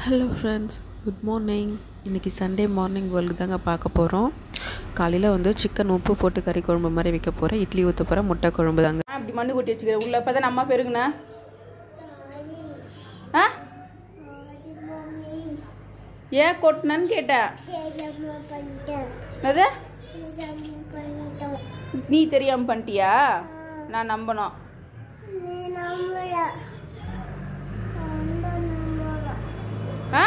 hello friends good morning இன்றைக்கி Sunday morning world தாங்க பார்க்க போகிறோம் காலையில் வந்து சிக்கன் உப்பு போட்டு கறி குழம்பு மாதிரி வைக்க போகிறேன் இட்லி ஊற்ற போகிறேன் முட்டை குழம்பு தாங்க அப்படி மண்ணு கொட்டி வச்சுக்கிற உள்ள அப்பதான் அம்மா பெருகுண்ணா ஆ ஏன் கொட்டினன்னு கேட்டேன் என்னது நீ தெரியாம பண்ணிட்டியா நான் நம்பணும் ஆ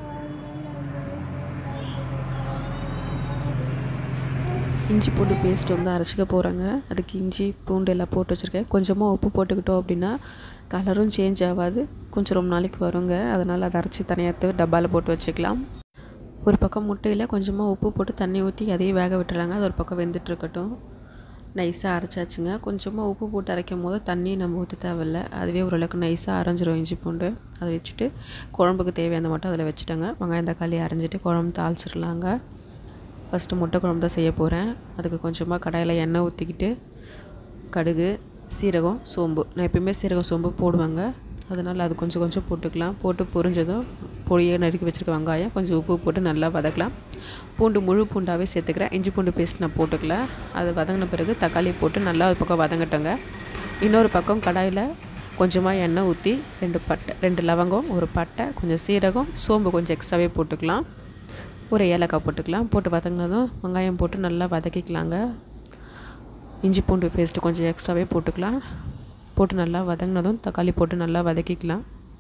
இஞ்சி பூண்டு பேஸ்ட் வந்து அரைச்சிக்க போகிறேங்க அதுக்கு இஞ்சி பூண்டு எல்லாம் போட்டு வச்சுருக்கேன் கொஞ்சமாக உப்பு போட்டுக்கிட்டோம் அப்படின்னா கலரும் சேஞ்ச் ஆகாது கொஞ்சம் ரொம்ப நாளைக்கு வருங்க அதனால் அதை அரைச்சி தனியாக டப்பாவில் போட்டு வச்சுக்கலாம் ஒரு பக்கம் முட்டையில் கொஞ்சமாக உப்பு போட்டு தண்ணி ஊற்றி அதையும் வேக விட்டுறாங்க அது ஒரு பக்கம் வெந்துட்டு இருக்கட்டும் நைஸாக அரைச்சாச்சுங்க கொஞ்சமாக உப்பு போட்டு அரைக்கும் போது தண்ணி நம்ம ஊற்ற தேவையில்ல அதுவே ஓரளவுக்கு நைஸாக அரைஞ்சிரும் இஞ்சி பூண்டு அதை வச்சுட்டு குழம்புக்கு தேவையான மட்டும் அதில் வச்சுட்டேங்க வெங்காயம் தக்காளி அரைஞ்சிட்டு குழம்பு தாளிச்சிடலாங்க ஃபஸ்ட்டு முட்டை குழம்பு தான் செய்ய போகிறேன் அதுக்கு கொஞ்சமாக கடாயில் எண்ணெய் ஊற்றிக்கிட்டு கடுகு சீரகம் சோம்பு நான் எப்பயுமே சீரகம் சோம்பு போடுவேங்க அதனால் அது கொஞ்சம் கொஞ்சம் போட்டுக்கலாம் போட்டு பொரிஞ்சதும் பொடியை நறுக்கி வச்சுருக்க வெங்காயம் கொஞ்சம் உப்பு போட்டு நல்லா வதக்கலாம் பூண்டு முழு பூண்டாகவே சேர்த்துக்கிறேன் இஞ்சி பூண்டு பேஸ்ட் நான் போட்டுக்கல அது வதங்கின பிறகு தக்காளி போட்டு நல்லா ஒரு பக்கம் வதங்கட்டோங்க இன்னொரு பக்கம் கடாயில் கொஞ்சமாக எண்ணெய் ஊற்றி ரெண்டு பட்டை ரெண்டு லவங்கம் ஒரு பட்டை கொஞ்சம் சீரகம் சோம்பு கொஞ்சம் எக்ஸ்ட்ராவே போட்டுக்கலாம் ஒரு ஏலக்காய் போட்டுக்கலாம் போட்டு வதங்கினதும் வெங்காயம் போட்டு நல்லா வதக்கிக்கலாங்க இஞ்சி பூண்டு பேஸ்ட்டு கொஞ்சம் எக்ஸ்ட்ராவே போட்டுக்கலாம் போட்டு நல்லா வதங்கினதும் தக்காளி போட்டு நல்லா வதக்கிக்கலாம்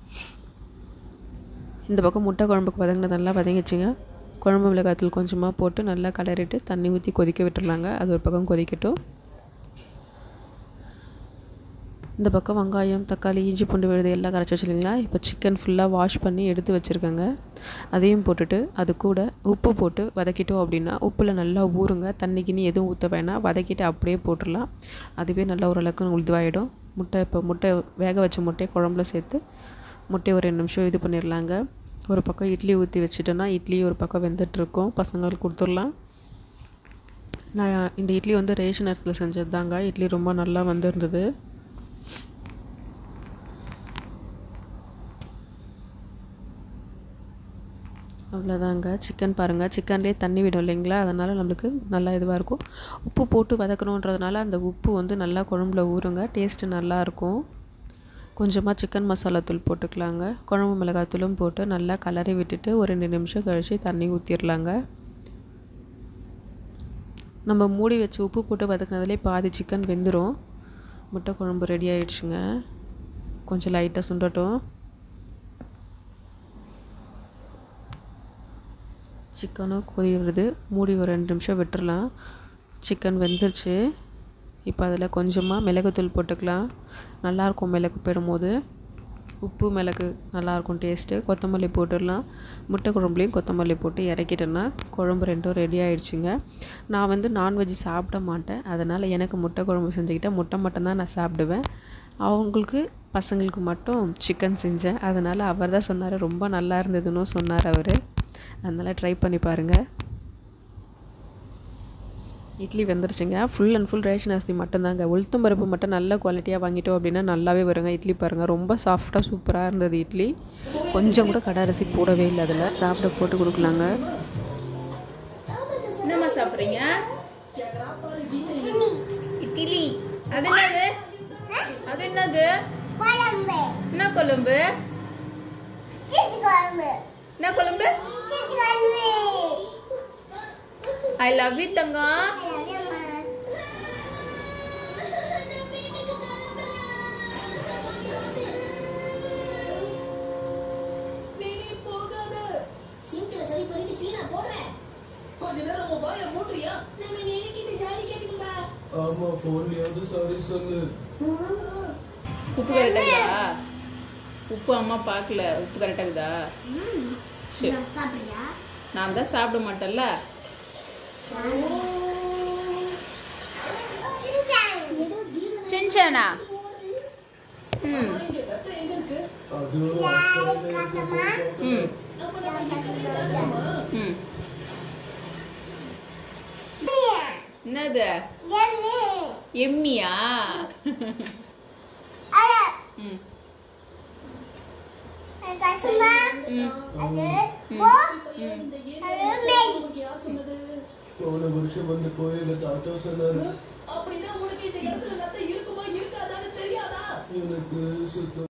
இந்த பக்கம் முட்டை குழம்புக்கு வதங்கினது நல்லா வதங்கிச்சுங்க குழம்பு மிளகாத்தூள் கொஞ்சமாக போட்டு நல்லா கலரிட்டு தண்ணி ஊற்றி கொதிக்க விட்டுறலாங்க அது ஒரு பக்கம் கொதிக்கட்டும் இந்த பக்கம் வெங்காயம் தக்காளி இஞ்சி பூண்டு விழுது எல்லாம் கரைச்சி வச்சுருங்களா இப்போ சிக்கன் ஃபுல்லாக வாஷ் பண்ணி எடுத்து வச்சுருக்கேங்க அதையும் போட்டுட்டு அது கூட உப்பு போட்டு வதக்கிட்டோம் அப்படின்னா உப்பில் நல்லா ஊறுங்க தண்ணி கிண்ணி எதுவும் ஊற்ற வேணாம் வதக்கிட்டு அப்படியே போட்டுடலாம் அதுவே நல்லா ஓரளவுக்கு இதுவாகிடும் முட்டை இப்போ முட்டை வேக வச்ச முட்டையை குழம்புல சேர்த்து முட்டையை ஒரு ரெண்டு நிமிஷம் இது பண்ணிடலாங்க ஒரு பக்கம் இட்லி ஊற்றி வச்சுட்டோன்னா இட்லி ஒரு பக்கம் வெந்துட்டுருக்கோம் பசங்களுக்கு கொடுத்துடலாம் நான் இந்த இட்லி வந்து ரேஷன் அரிசியில் செஞ்சது தாங்க இட்லி ரொம்ப நல்லா வந்திருந்தது அவ்வளோதாங்க சிக்கன் பாருங்கள் சிக்கன்லேயே தண்ணி விடும் இல்லைங்களா அதனால் நம்மளுக்கு நல்லா இதுவாக இருக்கும் உப்பு போட்டு வதக்கணுன்றதுனால அந்த உப்பு வந்து நல்லா குழம்புல ஊறுங்க டேஸ்ட்டு நல்லாயிருக்கும் கொஞ்சமாக சிக்கன் மசாலா தூள் போட்டுக்கலாங்க குழம்பு மிளகாத்தூளும் போட்டு நல்லா கலரி விட்டுட்டு ஒரு ரெண்டு நிமிஷம் கழித்து தண்ணி ஊற்றிடலாங்க நம்ம மூடி வச்சு உப்பு போட்டு வதக்குனதுலேயே பாதி சிக்கன் வெந்துடும் முட்டை குழம்பு ரெடி ஆயிடுச்சுங்க கொஞ்சம் லைட்டாக சுண்டட்டும் சிக்கனும் கொதி வருது மூடி ஒரு ரெண்டு நிமிஷம் விட்டுறலாம் சிக்கன் வெந்துருச்சு இப்போ அதில் கொஞ்சமாக மிளகுத்தூள் போட்டுக்கலாம் நல்லாயிருக்கும் மிளகு போடும்போது உப்பு மிளகு நல்லாயிருக்கும் டேஸ்ட்டு கொத்தமல்லி போட்டுடலாம் முட்டை குழம்புலையும் கொத்தமல்லி போட்டு இறக்கிட்டேன்னா குழம்பு ரெண்டும் ரெடி ஆகிடுச்சிங்க நான் வந்து நான்வெஜ் சாப்பிட மாட்டேன் அதனால் எனக்கு முட்டை குழம்பு செஞ்சுக்கிட்டேன் முட்டை மட்டும்தான் நான் சாப்பிடுவேன் அவங்களுக்கு பசங்களுக்கு மட்டும் சிக்கன் செஞ்சேன் அதனால் அவர் தான் சொன்னார் ரொம்ப நல்லா இருந்ததுன்னு சொன்னார் அவர் அதனால் ட்ரை பண்ணி பாருங்கள் இட்லி வெந்துருச்சுங்க ஃபுல் அண்ட் ஃபுல் ரேஷன் அரிசி மட்டும்தாங்க உளுத்தம் பருப்பு மட்டும் நல்ல குவாலிட்டியாக வாங்கிட்டோம் அப்படின்னா நல்லாவே வருங்க இட்லி பாருங்கள் ரொம்ப சாஃப்டாக சூப்பராக இருந்தது இட்லி கொஞ்சம் கூட கடை அரிசி போடவே இல்லை அதில் சாப்பிட போட்டு கொடுக்கலாங்க என்னம்மா சாப்பிட்றீங்க இட்லி அது என்னது அது என்னது குழம்பு என்ன குழம்பு சிட்டு குழம்பு என்ன குழம்பு சிட்டு குழம்பு ஐ லவ் யூ தங்கம் சிங்க்ல சரி பண்ணிட்டு சீனா போடுறேன் கொஞ்ச நேரம் உன் வாயை மூட்டுறியா நம்ம நினைக்கிட்டு ஜாலி கேட்டுக்கும்பா ஆமா போன்லயாவது சாரி சொல்லு உப்பு கரெக்டாகுதா உப்பு அம்மா பார்க்கல உப்பு கரெக்டாகுதா சரி சாப்பிடுறியா நான் தான் சாப்பிட மாட்டேன்ல ஏதோ ஜீவன சின்சானா ம் ரத்தம் எங்க இருக்கு அது அக்கறையில இருக்க போது ம் அப்ப நம்ம இக்கரையில ரத்தமா ம் என்னது எம்மியா ம் I கசமா ம் அது போ இந்த அது ஏரியா மேல் உங்களுக்கு யார் சொன்னது போன வருஷம் வந்து போய் எங்க தாத்தா சொன்னாரு அப்படின்னா உனக்கு இந்த இடத்துல நத்தை இருக்குமா இருக்காதான்னு தெரியாதா எனக்கு சுத்தம்